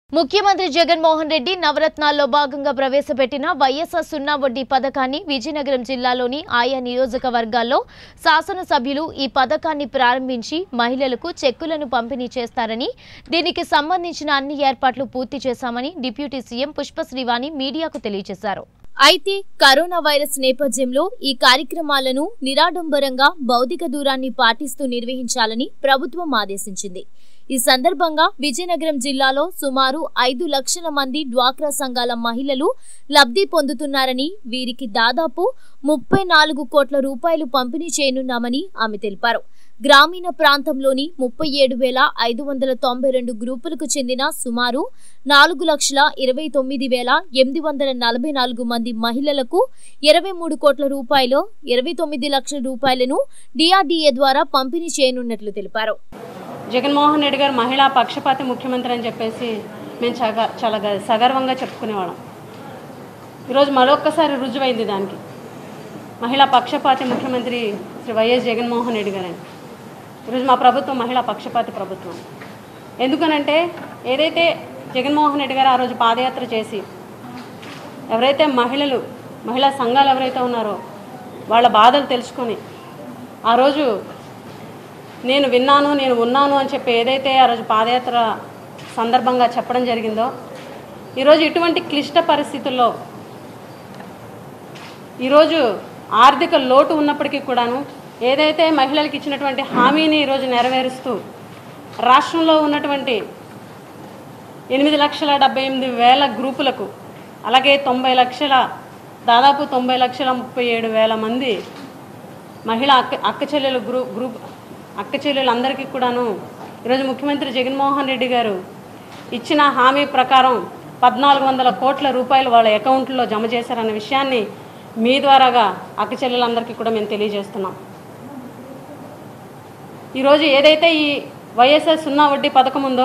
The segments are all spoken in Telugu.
ముఖ్యమంత్రి జగన్మోహన్ రెడ్డి నవరత్నాల్లో భాగంగా ప్రవేశపెట్టిన వైఎస్ఆర్ సున్నా వడ్డీ పథకాన్ని విజయనగరం జిల్లాలోని ఆయా నియోజకవర్గాల్లో శాసనసభ్యులు ఈ పథకాన్ని ప్రారంభించి మహిళలకు చెక్కులను పంపిణీ చేస్తారని దీనికి సంబంధించిన అన్ని ఏర్పాట్లు పూర్తి చేశామని డిప్యూటీ సీఎం పుష్పశ్రీవాణి మీడియాకు తెలియజేశారు అయితే కరోనా వైరస్ నేపథ్యంలో ఈ కార్యక్రమాలను నిరాడంబరంగా భౌతిక దూరాన్ని పాటిస్తూ నిర్వహించాలని ప్రభుత్వం ఆదేశించింది ఈ సందర్భంగా విజయనగరం జిల్లాలో సుమారు ఐదు లక్షల మంది డ్వాక్రా సంఘాల మహిళలు లబ్ధి పొందుతున్నారని వీరికి దాదాపు ముప్పై నాలుగు కోట్ల రూపాయలు పంపిణీ చేయనున్నామని ఆమె తెలిపారు గ్రామీణ ప్రాంతంలోని ముప్పై ఏడు వేల ఐదు వందల తొంభై రెండు గ్రూపులకు చెందిన సుమారు నాలుగు లక్షల ఇరవై తొమ్మిది వేల ఎనిమిది వందల నలభై నాలుగు మంది మహిళలకు ఇరవై మూడు కోట్ల రూపాయలు ఇరవై తొమ్మిది లక్షల రూపాయలను డిఆర్డీఏ ద్వారా పంపిణీ చేయనున్నట్లు తెలిపారు జగన్మోహన్ రెడ్డి గారు మహిళా పక్షపాతి ముఖ్యమంత్రి అని చెప్పేసి మేము చాలా చాలా గ- సగర్వంగా చెప్పుకునేవాళ్ళం ఈరోజు మరొక్కసారి రుజువైంది దానికి మహిళా పక్షపాతి ముఖ్యమంత్రి శ్రీ వైఎస్ జగన్మోహన్ రెడ్డి గారని ఈరోజు మా ప్రభుత్వం మహిళా పక్షపాతి ప్రభుత్వం ఎందుకనంటే ఏదైతే జగన్మోహన్ రెడ్డి గారు ఆ రోజు పాదయాత్ర చేసి ఎవరైతే మహిళలు మహిళా సంఘాలు ఎవరైతే ఉన్నారో వాళ్ళ బాధలు తెలుసుకొని ఆ రోజు నేను విన్నాను నేను ఉన్నాను అని చెప్పి ఏదైతే ఆ రోజు పాదయాత్ర సందర్భంగా చెప్పడం జరిగిందో ఈరోజు ఇటువంటి క్లిష్ట పరిస్థితుల్లో ఈరోజు ఆర్థిక లోటు ఉన్నప్పటికీ కూడాను ఏదైతే మహిళలకు ఇచ్చినటువంటి హామీని ఈరోజు నెరవేరుస్తూ రాష్ట్రంలో ఉన్నటువంటి ఎనిమిది లక్షల డెబ్బై ఎనిమిది వేల గ్రూపులకు అలాగే తొంభై లక్షల దాదాపు తొంభై లక్షల ముప్పై ఏడు వేల మంది మహిళా అక్క అక్క చెల్లెలు గ్రూ గ్రూప్ అక్క చెల్లెలందరికీ కూడాను ఈరోజు ముఖ్యమంత్రి జగన్మోహన్ రెడ్డి గారు ఇచ్చిన హామీ ప్రకారం పద్నాలుగు వందల కోట్ల రూపాయలు వాళ్ళ అకౌంట్లో జమ చేశారన్న విషయాన్ని మీ ద్వారాగా అక్క చెల్లెలందరికీ కూడా మేము తెలియజేస్తున్నాం ఈరోజు ఏదైతే ఈ వైఎస్ఆర్ సున్నా వడ్డీ పథకం ఉందో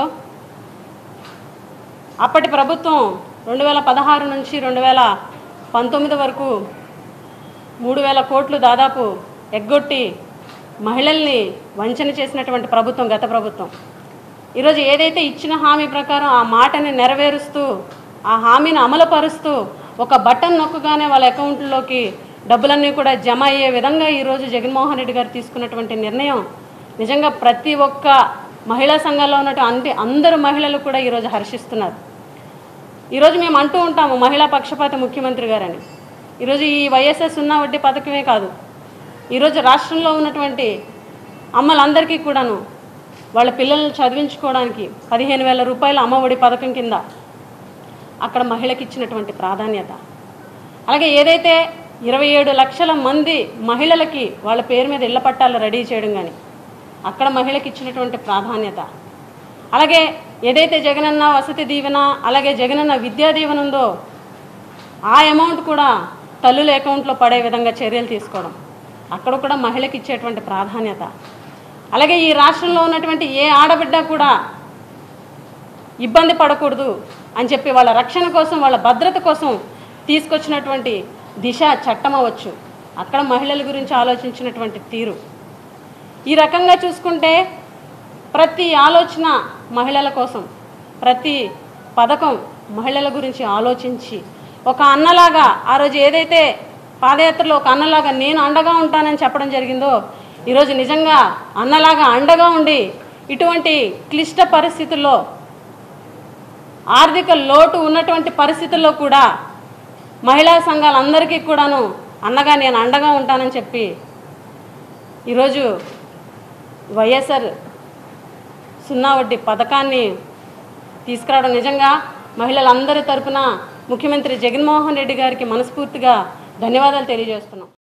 అప్పటి ప్రభుత్వం రెండు వేల పదహారు నుంచి రెండు వేల పంతొమ్మిది వరకు మూడు వేల కోట్లు దాదాపు ఎగ్గొట్టి మహిళల్ని వంచన చేసినటువంటి ప్రభుత్వం గత ప్రభుత్వం ఈరోజు ఏదైతే ఇచ్చిన హామీ ప్రకారం ఆ మాటని నెరవేరుస్తూ ఆ హామీని అమలుపరుస్తూ ఒక బటన్ నొక్కగానే వాళ్ళ అకౌంట్లోకి డబ్బులన్నీ కూడా జమ అయ్యే విధంగా ఈరోజు జగన్మోహన్ రెడ్డి గారు తీసుకున్నటువంటి నిర్ణయం నిజంగా ప్రతి ఒక్క మహిళా సంఘాల్లో ఉన్నటువంటి అందరు మహిళలు కూడా ఈరోజు హర్షిస్తున్నారు ఈరోజు మేము అంటూ ఉంటాము మహిళా పక్షపాత ముఖ్యమంత్రి గారని ఈరోజు ఈ వైఎస్ఆర్ సున్నా వడ్డీ పథకమే కాదు ఈరోజు రాష్ట్రంలో ఉన్నటువంటి అమ్మలందరికీ కూడాను వాళ్ళ పిల్లల్ని చదివించుకోవడానికి పదిహేను వేల రూపాయల అమ్మఒడి పథకం కింద అక్కడ మహిళకి ఇచ్చినటువంటి ప్రాధాన్యత అలాగే ఏదైతే ఇరవై ఏడు లక్షల మంది మహిళలకి వాళ్ళ పేరు మీద ఇళ్ల పట్టాలు రెడీ చేయడం కానీ అక్కడ మహిళకి ఇచ్చినటువంటి ప్రాధాన్యత అలాగే ఏదైతే జగనన్న వసతి దీవెన అలాగే జగనన్న విద్యా దీవెన ఉందో ఆ అమౌంట్ కూడా తల్లుల అకౌంట్లో పడే విధంగా చర్యలు తీసుకోవడం అక్కడ కూడా మహిళకి ఇచ్చేటువంటి ప్రాధాన్యత అలాగే ఈ రాష్ట్రంలో ఉన్నటువంటి ఏ ఆడబిడ్డ కూడా ఇబ్బంది పడకూడదు అని చెప్పి వాళ్ళ రక్షణ కోసం వాళ్ళ భద్రత కోసం తీసుకొచ్చినటువంటి దిశ చట్టం అవ్వచ్చు అక్కడ మహిళల గురించి ఆలోచించినటువంటి తీరు ఈ రకంగా చూసుకుంటే ప్రతి ఆలోచన మహిళల కోసం ప్రతి పథకం మహిళల గురించి ఆలోచించి ఒక అన్నలాగా ఆ రోజు ఏదైతే పాదయాత్రలో ఒక అన్నలాగా నేను అండగా ఉంటానని చెప్పడం జరిగిందో ఈరోజు నిజంగా అన్నలాగా అండగా ఉండి ఇటువంటి క్లిష్ట పరిస్థితుల్లో ఆర్థిక లోటు ఉన్నటువంటి పరిస్థితుల్లో కూడా మహిళా సంఘాలందరికీ కూడాను అన్నగా నేను అండగా ఉంటానని చెప్పి ఈరోజు వైఎస్ఆర్ సున్నా వడ్డీ పథకాన్ని తీసుకురావడం నిజంగా మహిళలందరి తరపున ముఖ్యమంత్రి జగన్మోహన్ రెడ్డి గారికి మనస్ఫూర్తిగా ధన్యవాదాలు తెలియజేస్తున్నాం